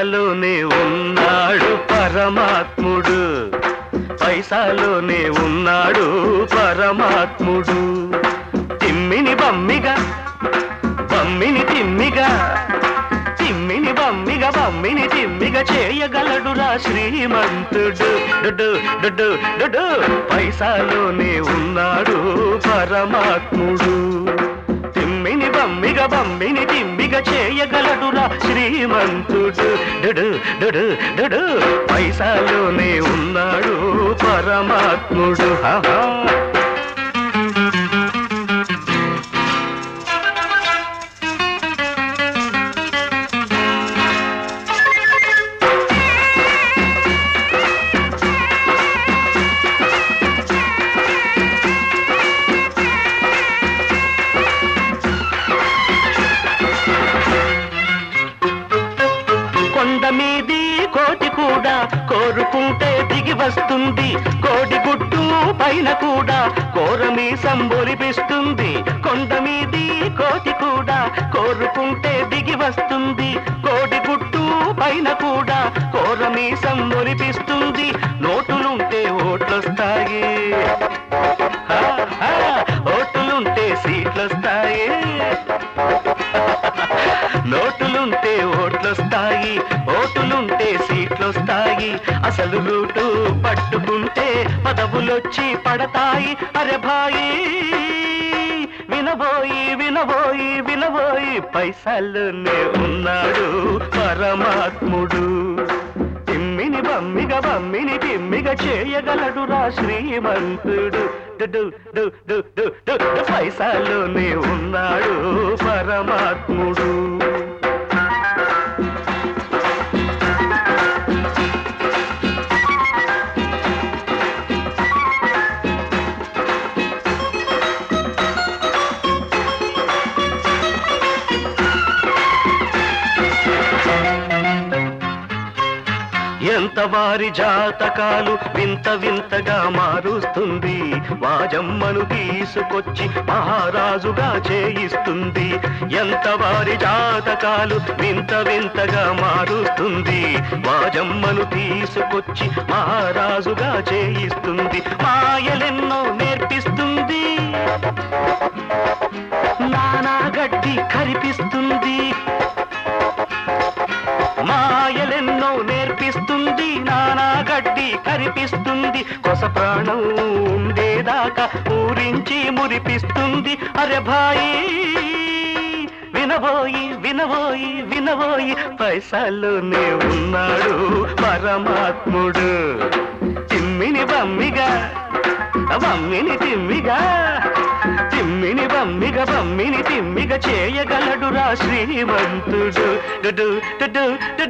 పైసాలోనే ఉన్నాడు పరమాత్ముడు పైసాలోనే ఉన్నాడు పరమాత్ముడు తిమ్మిని బమ్మిగా బమ్మిని తిమ్మిగా తిమ్మిని బమ్మిగా బమ్మిని తిమ్మిగా చేయగలడురా శ్రీమంతుడు డుడు డుడు డుడు పైసాలోనే ఉన్నాడు పరమాత్ముడు తిమ్మిని బమ్మిగా బమ్మిని తిమ్మిగా చేయగలడురా శ్రీమంతుడు డుడు డుడు డుడు పైసాలోనే ఉన్నాడు పరమాత్ముడు హాహా కొండ మీది కోటి కూడా కోరుకుంటే దిగి వస్తుంది కోడి గుట్టు పైన కూడా కోరమి సంబొలిపిస్తుంది కొండ మీది కోటి కూడా కోరుకుంటే దిగి వస్తుంది కోడి గుట్టు పైన కూడా కోరమి సంబొలిపిస్తుంది నోటులుంటే ఓట్లొస్తాయి హా, హా, ఓటులుంటే సీట్లొస్తాయి నోటులుంటే ఓట్లొస్తాయి ఓటులుంటే సీట్లొస్తాయి అసలు రూటు పట్టుకుంటే పదవులొచ్చి పడతాయి అరే భాయి వినబోయి వినబోయి వినబోయి పైసల్లోనే ఉన్నాడు పరమాత్ముడు తిమ్మిని బమ్మిగా బమ్మిని తిమ్మిగా చేయగలడురా శ్రీమంతుడు డు డు డు డు డు డు డు పైసాలోనే ఉన్నాడు పరమాత్ముడు ఎంత వారి జాతకాలు వింత వింతగా మారుస్తుంది వాజమ్మను తీసుకొచ్చి మహారాజుగా చేయిస్తుంది ఎంత వారి జాతకాలు వింత వింతగా మారుస్తుంది వాజమ్మను తీసుకొచ్చి మహారాజుగా చేయిస్తుంది మాయలెన్నో నేర్పిస్తుంది నానా గడ్డి కరిపిస్తుంది మాయలెన్నో నేర్పిస్తుంది నానా గడ్డి కరిపిస్తుంది కొస ప్రాణం ఉండేదాకా ఊరించి మురిపిస్తుంది అరే భాయి వినబోయి వినబోయి వినబోయి పైసల్లోనే ఉన్నాడు పరమాత్ముడు తిమ్మిని బమ్మిగా బమ్మిని తిమ్మిగా తిమ్మిని బమ్మిగా బమ్మిని తిమ్మిగా చేయగలడురా శ్రీమంతుడు డు డు డు డు డు